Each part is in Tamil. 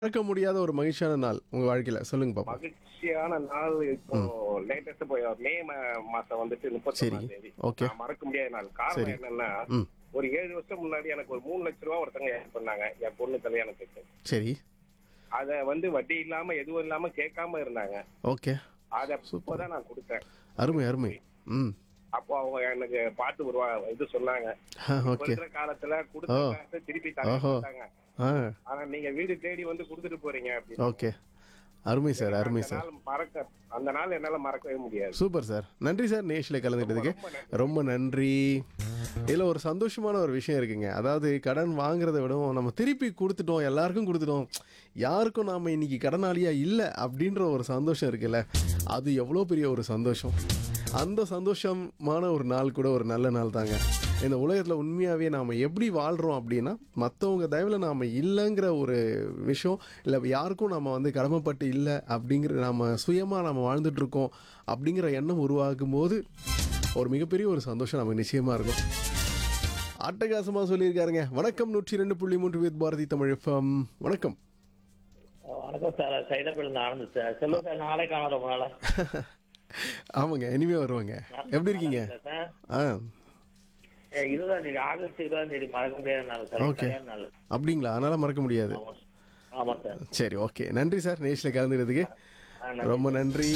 மறக்க முடியாத ஒரு மகிழ்ச்சியான நாள் உங்க வாழ்க்கையில சொல்லுங்க பாப்பா மகிழ்ச்சியான நாள் இப்போ லேட்டஸ்ட் போய் மே மா- மாசம் வந்துட்டு முப்பத்தி சரி. தேதி ஓகே. நான் மறக்க முடியாத நாள் காரணம் சரி. என்னன்னா ம் ஒரு ஏழு வருஷம் முன்னாடி எனக்கு ஒரு மூணு லட்ச ரூபா ஒருத்தங்க ஹெல்ப் பண்ணாங்க என் பொண்ணு கல்யாணத்துக்கு சரி அத வந்து வட்டி இல்லாம எதுவும் இல்லாம கேட்காம இருந்தாங்க ஓகே அத இப்பதான் நான் கொடுத்தேன் அருமை அருமை ம் அப்போ அவங்க எனக்கு பார்த்து ஒரு வா- இது சொன்னாங்க இப்ப ஓகே இருக்கிற காலத்துல கொடுத்த ஓ. காசை திருப்பி தர ஓஹோ. மாட்டாங்க ஆ ஆனா நீங்க வீடு தேடி வந்து கொடுத்துட்டு போறீங்க அப்படின்னு ஓகே அருமை சார் அருமை அந்த சார் நாள் மறக்க அந்த நாள் என்னால மறக்கவே முடியாது சூப்பர் சார் நன்றி சார் நேஷில் கலந்துக்கிட்டதுக்கு ரொம்ப நன்றி. ரொம்ப நன்றி இதில் ஒரு சந்தோஷமான ஒரு விஷயம் இருக்குங்க அதாவது கடன் வாங்குறத விடவும் நம்ம திருப்பி கொடுத்துட்டோம் எல்லாருக்கும் கொடுத்துட்டோம் யாருக்கும் நாம் இன்னைக்கு கடனாளியா இல்லை அப்படின்ற ஒரு சந்தோஷம் இருக்குல்ல அது எவ்வளோ பெரிய ஒரு சந்தோஷம் அந்த சந்தோஷமான ஒரு நாள் கூட ஒரு நல்ல நாள் தாங்க இந்த உலகத்தில் உண்மையாகவே நாம் எப்படி வாழ்கிறோம் அப்படின்னா மற்றவங்க தயவில் நாம் இல்லைங்கிற ஒரு விஷயம் இல்லை யாருக்கும் நம்ம வந்து கடமைப்பட்டு இல்லை அப்படிங்கிற நம்ம சுயமாக நம்ம வாழ்ந்துட்டு இருக்கோம் அப்படிங்கிற எண்ணம் உருவாகும் போது ஒரு மிகப்பெரிய ஒரு சந்தோஷம் நமக்கு நிச்சயமாக இருக்கும் அட்டகாசமாக சொல்லியிருக்காருங்க வணக்கம் நூற்றி ரெண்டு புள்ளி மூன்று வித் பாரதி தமிழ் எஃப்எம் வணக்கம் வணக்கம் சார் சைதாப்பேட் இருந்து ஆனந்த் சார் சொல்லுங்க சார் நாளை காணோம் ரொம்ப நாளா ஆமாங்க இனிமே வருவாங்க எப்படி இருக்கீங்க சார் ஆ ஏ, இருபதாம் தேதி ஆகஸ்ட் இருபதாம் தேதி மறக்க முடியாத நாள் சார் Okay. கல்யாண நாள் அப்படிங்களா அதனால் மறக்க முடியாது ஆமா ஆமா சார் சரி ஓகே நன்றி சார் நேஷில் கலந்துக்கிறதுக்கு ஆ, நன்றி. ரொம்ப நன்றி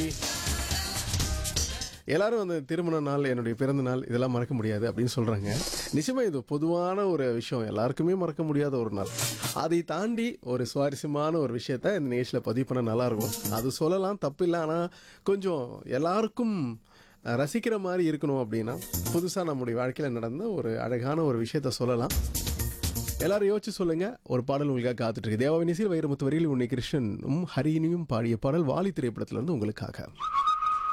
எல்லாரும் அந்த திருமண நாள் என்னுடைய பிறந்த நாள் இதெல்லாம் மறக்க முடியாது அப்படின்னு சொல்றாங்க நிச்சயமா இது பொதுவான ஒரு விஷயம் எல்லாருக்குமே மறக்க முடியாத ஒரு நாள் அதை தாண்டி ஒரு சுவாரஸ்யமான ஒரு விஷயத்த இந்த நேஷில் பதிவு பண்ண நல்லா இருக்கும் அது சொல்லலாம் தப்பு இல்லை ஆனால் கொஞ்சம் எல்லாருக்கும் அஹ், ரசிக்கிற மாதிரி இருக்கணும் அப்படின்னா புதுசாக நம்முடைய வாழ்க்கையில் நடந்த ஒரு அழகான ஒரு விஷயத்த சொல்லலாம் எல்லாரும் யோசிச்சு சொல்லுங்க ஒரு பாடல் உங்களுக்காக காத்துட்டு இருக்கு தேவாவினிசில் வைரமுத்து வரியில் உன்னை கிருஷ்ணனும் ஹரியினியும் பாடிய பாடல் வாலி திரைப்படத்துல இருந்து உங்களுக்காக